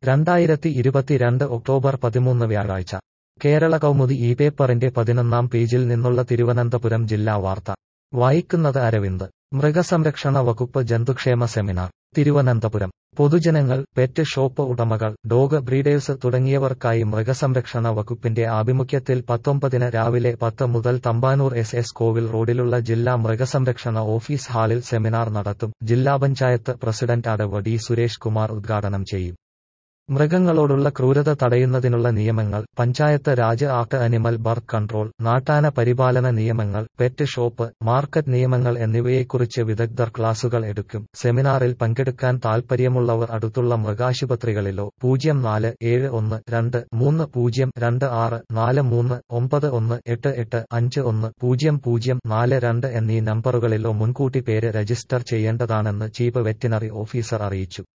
രണ്ടായിരത്തി ഇരുപത്തിരണ്ട് ഒക്ടോബർ പതിമൂന്ന് വ്യാഴാഴ്ച കേരള കൗമുദി ഈ പേപ്പറിന്റെ പതിനൊന്നാം പേജിൽ നിന്നുള്ള തിരുവനന്തപുരം ജില്ലാ വാർത്ത വായിക്കുന്നത് അരവിന്ദ് മൃഗസംരക്ഷണ വകുപ്പ് ജന്തുക്ഷേമ സെമിനാർ തിരുവനന്തപുരം പൊതുജനങ്ങൾ പെറ്റ് ഷോപ്പ് ഉടമകൾ ഡോഗ് ബ്രീഡേഴ്സ് തുടങ്ങിയവർക്കായി മൃഗസംരക്ഷണ വകുപ്പിന്റെ ആഭിമുഖ്യത്തിൽ പത്തൊമ്പതിന് രാവിലെ പത്ത് മുതൽ തമ്പാനൂർ എസ് എസ് കോവിൽ റോഡിലുള്ള ജില്ലാ മൃഗസംരക്ഷണ ഓഫീസ് ഹാളിൽ സെമിനാർ നടത്തും ജില്ലാ പഞ്ചായത്ത് പ്രസിഡന്റ് അടവ് ഡി സുരേഷ് കുമാർ ഉദ്ഘാടനം ചെയ്യും മൃഗങ്ങളോടുള്ള ക്രൂരത തടയുന്നതിനുള്ള നിയമങ്ങൾ panchayat raj act animal birth control നാട്ടാന പരിപാലന നിയമങ്ങൾ പെറ്റ് ഷോപ്പ് മാർക്കറ്റ് നിയമങ്ങൾ എന്നിവയെക്കുറിച്ച് വിദഗ്ധർ ക്ലാസുകൾ എടുക്കും സെമിനാറിൽ പങ്കെടുക്കാൻ താൽപ്പര്യമുള്ളവർ അടുത്തുള്ള മൃഗാശുപത്രികളിലോ പൂജ്യം നാല് ഏഴ് ഒന്ന് രണ്ട് മൂന്ന് പൂജ്യം രണ്ട് ആറ് നാല് മൂന്ന് ഒമ്പത് ഒന്ന് എട്ട് എട്ട് അഞ്ച് ഒന്ന് പൂജ്യം പൂജ്യം നാല് രണ്ട് എന്നീ നമ്പറുകളിലോ മുൻകൂട്ടി പേര് രജിസ്റ്റർ ചെയ്യേണ്ടതാണെന്ന് ചീഫ് വെറ്റിനറി ഓഫീസർ അറിയിച്ചു